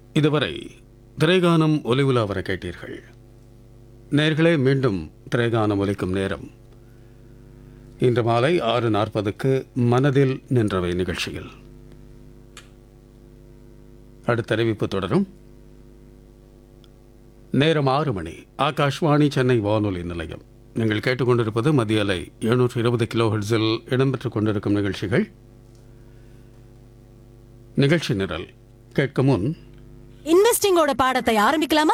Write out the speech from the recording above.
இதுவரை திரைகானம் ஒலிவுலா வர கேட்டீர்கள் நேர்களே மீண்டும் திரைகானம் ஒலிக்கும் நேரம் இன்று மாலை ஆறு நாற்பதுக்கு மனதில் நின்றவை நிகழ்ச்சியில் அடுத்த அறிவிப்பு தொடரும் நேரம் ஆறு மணி ஆகாஷ்வாணி சென்னை வானொலி நிலையம் நீங்கள் கேட்டுக்கொண்டிருப்பது மத்திய அலை எழுநூற்று இருபது கிலோ ஹெர்ட்ஸில் இடம்பெற்றுக் கொண்டிருக்கும் நிகழ்ச்சிகள் நிகழ்ச்சி நிரல் கேட்க முன் இன்வெஸ்டிங்கோட பாடத்தை ஆரம்பிக்கலாமா